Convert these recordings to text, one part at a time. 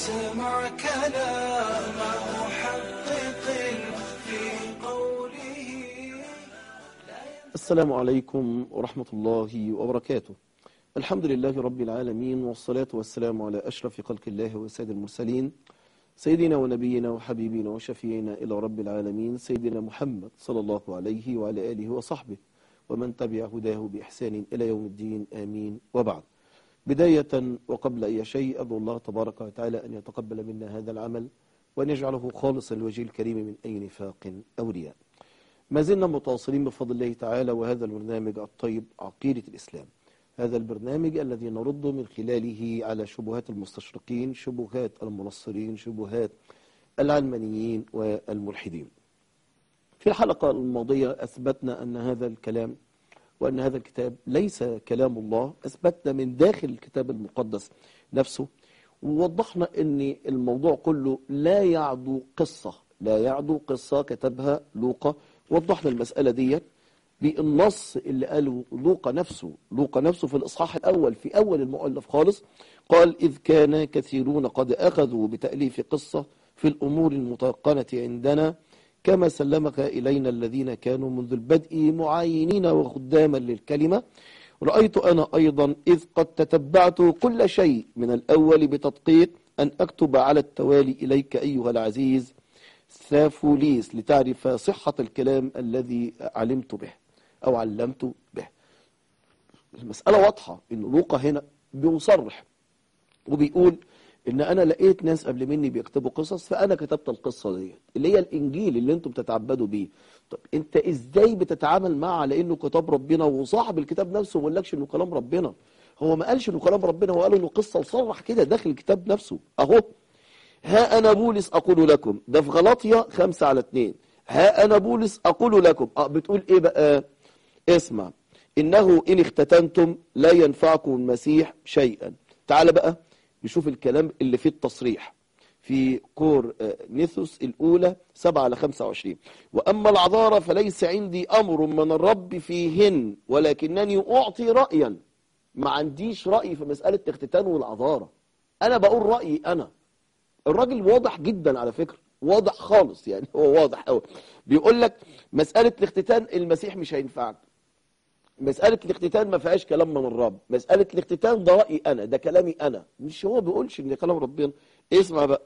اسمع كلام محقق في قوله السلام عليكم ورحمة الله وبركاته الحمد لله رب العالمين والصلاة والسلام على أشرف خلق الله وسيد المرسلين سيدنا ونبينا وحبيبنا وشفينا إلى رب العالمين سيدنا محمد صلى الله عليه وعلى آله وصحبه ومن تبع هداه بإحسان إلى يوم الدين آمين وبعد بداية وقبل أي شيء أدعو الله تبارك وتعالى أن يتقبل منا هذا العمل وأن يجعله خالصا لوجه الكريم من أي نفاق أو رياء ما زلنا متواصلين بفضل الله تعالى وهذا البرنامج الطيب عقيدة الإسلام هذا البرنامج الذي نرد من خلاله على شبهات المستشرقين شبهات المنصرين شبهات العلمانيين والملحدين في الحلقة الماضية أثبتنا أن هذا الكلام وأن هذا الكتاب ليس كلام الله أثبتنا من داخل الكتاب المقدس نفسه ووضحنا أن الموضوع كله لا يعدو قصة لا يعدو قصة كتبها لوقا وضحنا المسألة ديت بالنص اللي قاله لوقا نفسه لوقا نفسه في الإصحاح الأول في أول المؤلف خالص قال إذ كان كثيرون قد أخذوا بتأليف قصة في الأمور المتيقنة عندنا كما سلمك إلينا الذين كانوا منذ البدء معاينين وخداما للكلمة رأيت أنا أيضا إذ قد تتبعت كل شيء من الأول بتدقيق أن أكتب على التوالي إليك أيها العزيز ثافوليس لتعرف صحة الكلام الذي علمت به أو علمت به المسألة واضحة إن لوقا هنا بيصرح وبيقول إن أنا لقيت ناس قبل مني بيكتبوا قصص فأنا كتبت القصة دي اللي هي الإنجيل اللي أنتم بتتعبدوا بيه طب أنت إزاي بتتعامل معه على إنه كتاب ربنا وصاحب الكتاب نفسه ما قالكش إنه كلام ربنا هو ما قالش إنه كلام ربنا هو قال إنه قصة وصرح كده داخل الكتاب نفسه أهو ها أنا بولس أقول لكم ده في غلطية خمسة على اتنين ها أنا بولس أقول لكم أه بتقول إيه بقى اسمع إنه إن اختتنتم لا ينفعكم المسيح شيئا تعال بقى نشوف الكلام اللي فيه التصريح في كور نيثوس الأولى 7 على 25 وأما العذارى فليس عندي أمر من الرب فيهن ولكنني أعطي رأيا ما عنديش رأي في مسألة الاختتان والعذارى أنا بقول رأيي أنا الراجل واضح جدا على فكرة واضح خالص يعني هو واضح قوي بيقول لك مسألة الاختتان المسيح مش هينفعك مسألة الاختتان ما فيهاش كلام من الرب مسألة الاختتان ده رأيي أنا ده كلامي أنا مش هو بيقولش إن كلام ربنا اسمع بقى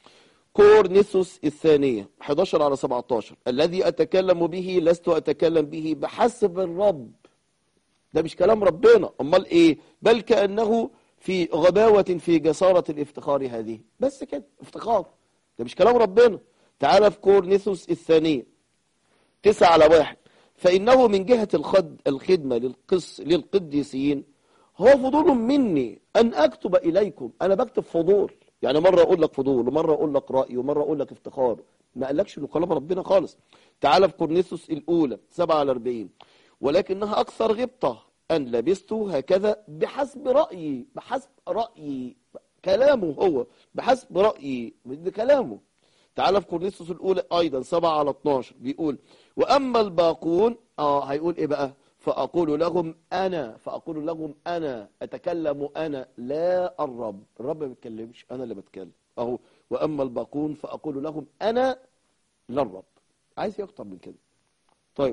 كورنيثوس الثانية 11 على 17 الذي أتكلم به لست أتكلم به بحسب الرب ده مش كلام ربنا أمال إيه بل كأنه في غباوة في جسارة الافتخار هذه بس كده افتخار ده مش كلام ربنا تعال في كورنيثوس الثانية تسعة على واحد فإنه من جهة الخد الخدمة للقس للقديسين هو فضول مني أن أكتب إليكم أنا بكتب فضول يعني مرة أقول لك فضول ومرة أقول لك رأي ومرة أقول لك افتخار ما قالكش إنه كلام ربنا خالص تعال في كورنيثوس الأولى 7 على 40 ولكنها أكثر غبطة أن لبست هكذا بحسب رأيي بحسب رأيي كلامه هو بحسب رأيي ده كلامه تعال في كورنيثوس الأولى أيضا 7 على 12 بيقول وأما الباقون آه هيقول إيه بقى فأقول لهم أنا فأقول لهم أنا أتكلم أنا لا الرب الرب ما بيتكلمش أنا اللي بتكلم أهو وأما الباقون فأقول لهم أنا لا الرب عايز ايه اكتر من كده طيب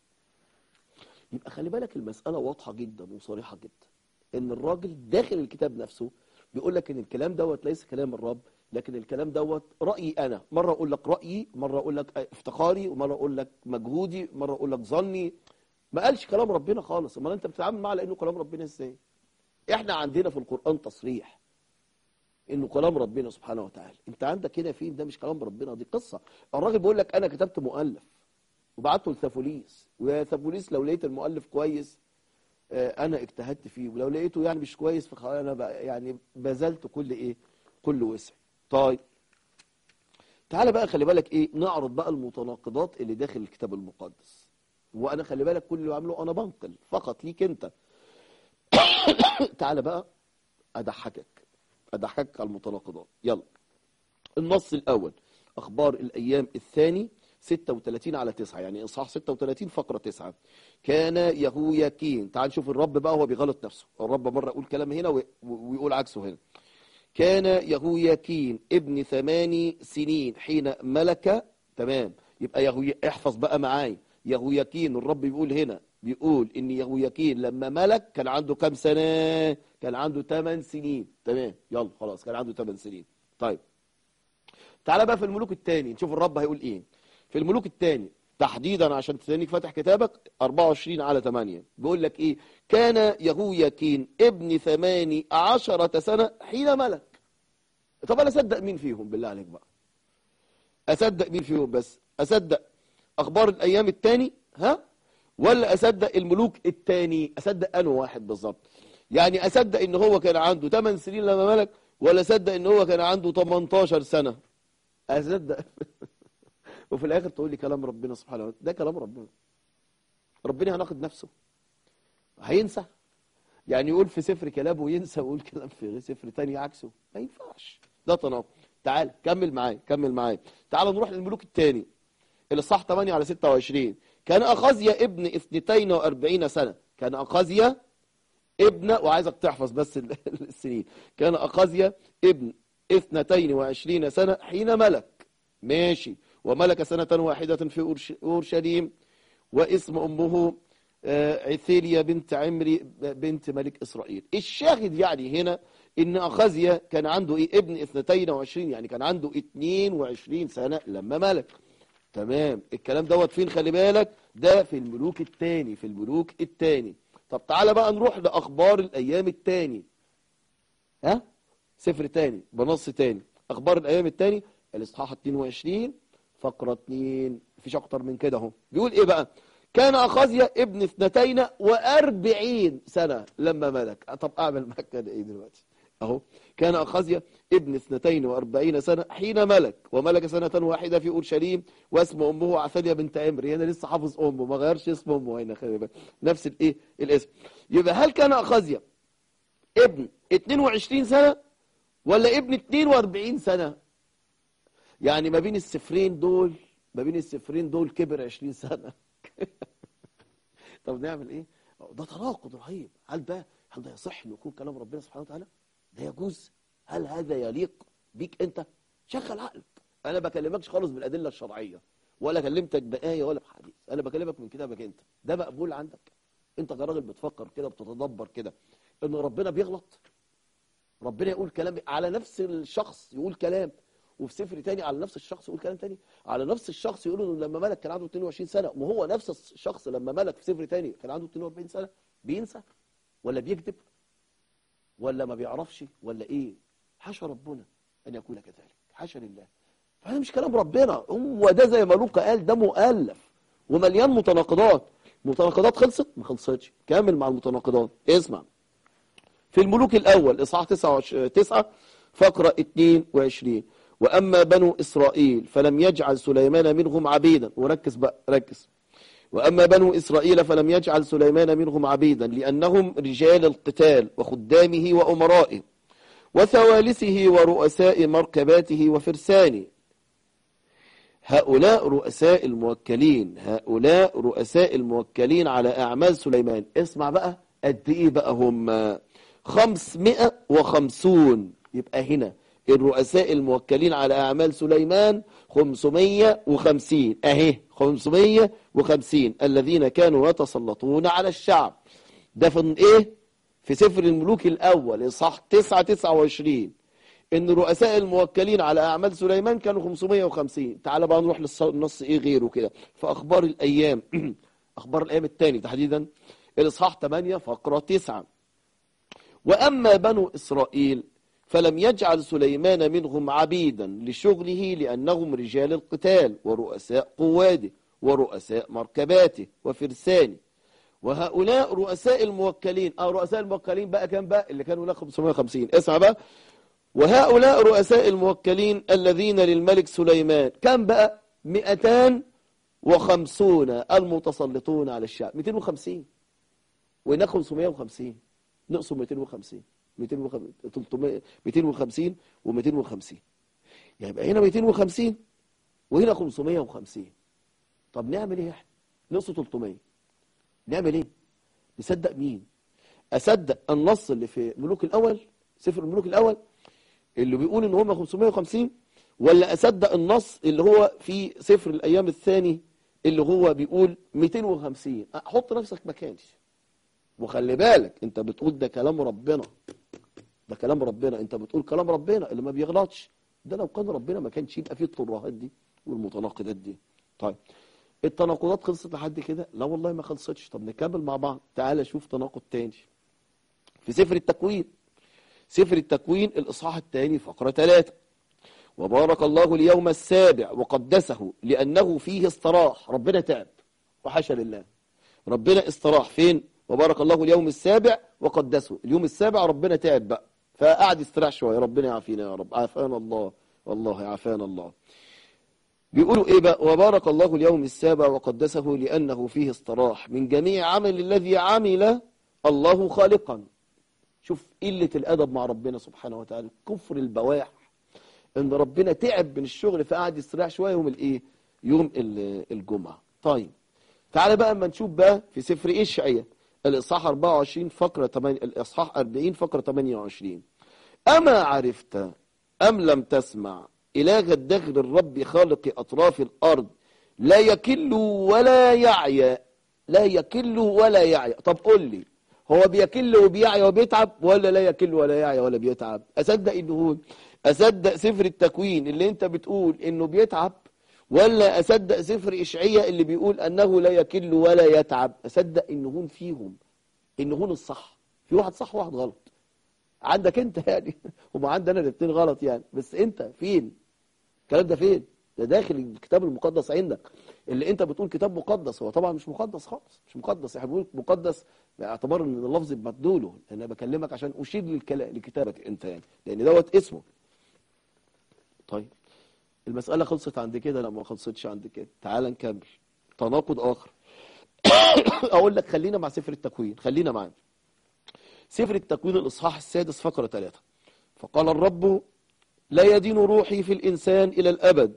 يبقى خلي بالك المسألة واضحة جدا وصريحة جدا ان الراجل داخل الكتاب نفسه بيقول لك ان الكلام دوت ليس كلام الرب لكن الكلام دوت رأيي انا مرة اقول لك رأيي مرة اقول لك افتخاري ومرة اقول لك مجهودي مرة اقول لك ظني ما قالش كلام ربنا خالص امال انت بتتعامل معاه لانه كلام ربنا ازاي احنا عندنا في القرآن تصريح انه كلام ربنا سبحانه وتعالى انت عندك هنا فين ده مش كلام ربنا دي قصة الراجل بيقول لك انا كتبت مؤلف وبعته لثافوليس ويا ثافوليس لو لقيت المؤلف كويس آه انا اجتهدت فيه ولو لقيته يعني مش كويس فخلاص انا بقى يعني بذلت كل ايه كل وسع طيب تعالى بقى خلي بالك ايه نعرض بقى المتناقضات اللي داخل الكتاب المقدس وانا خلي بالك كل اللي بعمله انا بنقل فقط ليك انت تعالى بقى اضحكك اضحكك على المتناقضات يلا النص الاول اخبار الايام الثاني 36 على 9 يعني اصحاح 36 فقره 9 كان يهوياكين تعال نشوف الرب بقى هو بيغلط نفسه الرب مره يقول كلام هنا ويقول عكسه هنا كان يهوياكين ابن ثمان سنين حين ملك تمام يبقى يهوي احفظ بقى معاي يهوياكين الرب بيقول هنا بيقول ان يهوياكين لما ملك كان عنده كام سنة كان عنده 8 سنين تمام يلا خلاص كان عنده 8 سنين طيب تعالى بقى في الملوك الثاني نشوف الرب هيقول ايه في الملوك الثاني تحديدا عشان تستنيك فاتح كتابك 24 على 8 بيقول لك ايه كان يهوياكين ابن ثماني عشرة سنة حين ملك طب انا اصدق مين فيهم بالله عليك بقى اصدق مين فيهم بس اصدق اخبار الايام الثاني ها ولا اصدق الملوك الثاني اصدق انه واحد بالظبط يعني اصدق ان هو كان عنده 8 سنين لما ملك ولا اصدق ان هو كان عنده 18 سنة اصدق وفي الاخر تقول لي كلام ربنا سبحانه وتعالى ده كلام ربنا ربنا هناخد نفسه هينسى يعني يقول في سفر كلامه وينسى ويقول كلام في سفر تاني عكسه ما ينفعش ده تناقض تعال كمل معايا كمل معايا تعال نروح للملوك الثاني اللي صح 8 على 26 كان أخازيا ابن 42 سنة كان أخازيا ابن وعايزك تحفظ بس ال- السنين كان أخازيا ابن 22 سنة حين ملك ماشي وملك سنة واحدة في أورش- أورشليم واسم أمه آه، عثيليا بنت عمري بنت ملك إسرائيل الشاهد يعني هنا إن أخازيا كان عنده إيه ابن 22 يعني كان عنده 22 سنة لما ملك تمام الكلام دوت فين خلي بالك ده في الملوك التاني في الملوك التاني طب تعالى بقى نروح لأخبار الأيام التاني ها سفر تاني بنص تاني أخبار الأيام التاني الإصحاح 22 فقرة 2 مفيش أكتر من كده اهو بيقول إيه بقى كان أخازيا ابن اثنتين وأربعين سنة لما ملك طب أعمل معاك كده إيه دلوقتي أهو كان أخازيا ابن اثنتين وأربعين سنة حين ملك وملك سنة واحدة في أورشليم واسم أمه عثاليا بنت عمري هنا لسه حافظ أمه ما غيرش اسم أمه هنا خلي بالك نفس الإيه الاسم يبقى هل كان أخازيا ابن 22 سنة ولا ابن 42 سنة يعني ما بين السفرين دول ما بين السفرين دول كبر 20 سنة طب نعمل ايه ده تناقض رهيب هل ده هل ده يصح انه يكون كلام ربنا سبحانه وتعالى ده يجوز هل هذا يليق بيك انت شغل عقلك انا بكلمكش خالص بالادله الشرعيه ولا كلمتك بايه ولا بحديث انا بكلمك من كتابك انت ده مقبول عندك انت كراجل بتفكر كده بتتدبر كده ان ربنا بيغلط ربنا يقول كلام على نفس الشخص يقول كلام وفي سفر تاني على نفس الشخص يقول كلام تاني على نفس الشخص يقول انه لما ملك كان عنده 22 سنة وهو نفس الشخص لما ملك في سفر تاني كان عنده 42 سنة بينسى ولا بيكذب ولا ما بيعرفش ولا ايه حاشا ربنا ان يكون كذلك حاشا لله فهذا مش كلام ربنا هو ده زي ما لوقا قال ده مؤلف ومليان متناقضات متناقضات خلصت ما خلصتش كامل مع المتناقضات اسمع في الملوك الأول إصحاح 9 فقرة 22 وأما بنو إسرائيل فلم يجعل سليمان منهم عبيدا وركز بقى ركز وأما بنو إسرائيل فلم يجعل سليمان منهم عبيدا لأنهم رجال القتال وخدامه وأمرائه وثوالثه ورؤساء مركباته وفرسانه هؤلاء رؤساء الموكلين هؤلاء رؤساء الموكلين على أعمال سليمان اسمع بقى قد إيه بقى هم خمسمائة وخمسون يبقى هنا الرؤساء الموكلين على أعمال سليمان خمسمية وخمسين أهي خمسمية وخمسين الذين كانوا يتسلطون على الشعب ده في إيه في سفر الملوك الأول إصحاح تسعة تسعة وعشرين ان رؤساء الموكلين على اعمال سليمان كانوا 550 تعال بقى نروح للنص ايه غيره كده في اخبار الايام اخبار الايام الثاني تحديدا الاصحاح 8 فقره 9 واما بنو اسرائيل فلم يجعل سليمان منهم عبيدا لشغله لانهم رجال القتال ورؤساء قواده ورؤساء مركباته وفرسانه وهؤلاء رؤساء الموكلين اه رؤساء الموكلين بقى كام بقى اللي كانوا هناك 550 اسمع بقى وهؤلاء رؤساء الموكلين الذين للملك سليمان كم بقى 250 المتسلطون على الشعب 250 وهناك 550 نقصوا 250 250 300 250 و250 يبقى هنا 250 وهنا 550 طب نعمل ايه احنا نقصوا 300 نعمل ايه نصدق مين اصدق النص اللي في ملوك الاول سفر الملوك الاول اللي بيقول ان هم 550 ولا اصدق النص اللي هو في سفر الايام الثاني اللي هو بيقول 250 حط نفسك مكاني وخلي بالك انت بتقول ده كلام ربنا ده كلام ربنا انت بتقول كلام ربنا اللي ما بيغلطش ده لو كان ربنا ما كانش يبقى فيه الترهات دي والمتناقضات دي طيب التناقضات خلصت لحد كده لا والله ما خلصتش طب نكمل مع بعض تعالى شوف تناقض تاني في سفر التكوين سفر التكوين الإصحاح الثاني فقرة ثلاثة وبارك الله اليوم السابع وقدسه لأنه فيه استراح ربنا تعب وحاشا لله ربنا استراح فين وبارك الله اليوم السابع وقدسه اليوم السابع ربنا تعب بقى فقعد يستراح شوية ربنا يعافينا يا رب عافانا الله والله عافانا الله بيقولوا ايه بقى وبارك الله اليوم السابع وقدسه لأنه فيه استراح من جميع عمل الذي عمل الله خالقا شوف قلة الأدب مع ربنا سبحانه وتعالى كفر البواح ان ربنا تعب من الشغل فقعد يستريح شوية يوم الايه يوم ال- الجمعة طيب تعالى بقى اما نشوف بقى في سفر اشعياء الاصحاح 24 فقرة 8 الاصحاح 40 فقرة 28 اما عرفت ام لم تسمع اله الدهر الرب خالق اطراف الارض لا يكل ولا يعيا لا يكل ولا يعيا طب قول لي هو بيكل وبيعيا وبيتعب ولا لا يكل ولا يعيا ولا بيتعب اصدق انه هو اصدق سفر التكوين اللي انت بتقول انه بيتعب ولا اصدق سفر اشعياء اللي بيقول انه لا يكل ولا يتعب اصدق انه هون فيهم انه هون الصح في واحد صح وواحد غلط عندك انت يعني وما عندنا الاثنين غلط يعني بس انت فين الكلام ده فين ده داخل الكتاب المقدس عندك اللي انت بتقول كتاب مقدس هو طبعا مش مقدس خالص مش مقدس احنا بنقول مقدس باعتبار ان اللفظ بمدلوله انا بكلمك عشان اشير للكلام لكتابك انت يعني لان دوت اسمه طيب المسألة خلصت عند كده لا ما خلصتش عند كده تعال نكمل تناقض آخر أقول لك خلينا مع سفر التكوين خلينا معاه سفر التكوين الإصحاح السادس فقرة ثلاثة فقال الرب لا يدين روحي في الإنسان إلى الأبد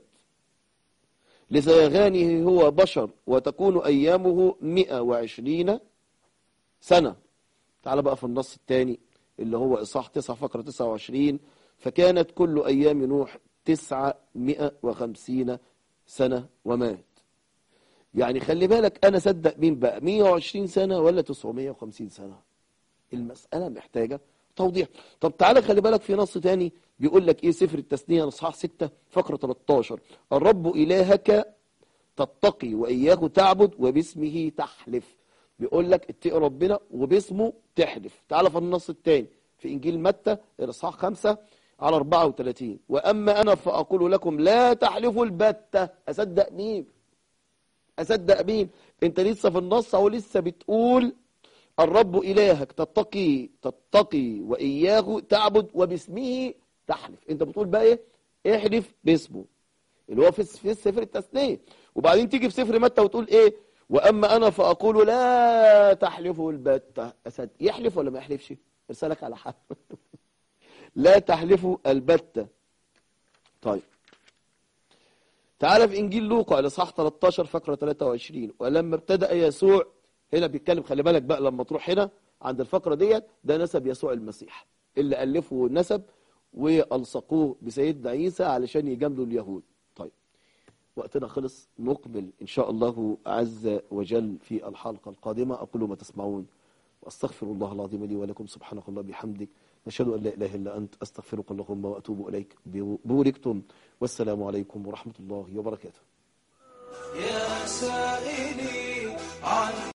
لزيغانه هو بشر وتكون أيامه مئة وعشرين سنة تعال بقى في النص الثاني اللي هو إصحاح 9 فقرة 29 فكانت كل أيام نوح تسعمائة وخمسين سنة ومات يعني خلي بالك أنا صدق مين بقى 120 سنة ولا 950 سنة المسألة محتاجة توضيح طب تعالى خلي بالك في نص تاني بيقول لك ايه سفر التثنية اصحاح 6 فقرة 13 الرب إلهك تتقي وإياه تعبد وباسمه تحلف بيقول لك اتقي ربنا وباسمه تحلف تعالى في النص التاني في إنجيل متى الإصحاح 5 على 34 وأما أنا فأقول لكم لا تحلفوا البتة أصدق مين أصدق مين أنت لسه في النص أو لسه بتقول الرب إلهك تتقي تتقي وإياه تعبد وباسمه تحلف أنت بتقول بقى إيه احلف باسمه اللي هو في في سفر التثنية وبعدين تيجي في سفر متى وتقول إيه وأما أنا فأقول لا تحلفوا البتة أصدق يحلف ولا ما يحلفش ارسلك على حال لا تحلفوا البتة طيب تعال في إنجيل لوقا الإصحاح 13 فقرة 23 ولما ابتدأ يسوع هنا بيتكلم خلي بالك بقى لما تروح هنا عند الفقرة ديت ده نسب يسوع المسيح اللي ألفه نسب وألصقوه بسيدنا عيسى علشان يجاملوا اليهود طيب وقتنا خلص نقبل إن شاء الله عز وجل في الحلقة القادمة أقول ما تسمعون وأستغفر الله العظيم لي ولكم سبحانك الله بحمدك نشهد أن لا إله إلا أنت أستغفرك اللهم وأتوب إليك بوركتم والسلام عليكم ورحمة الله وبركاته يا سائلي عن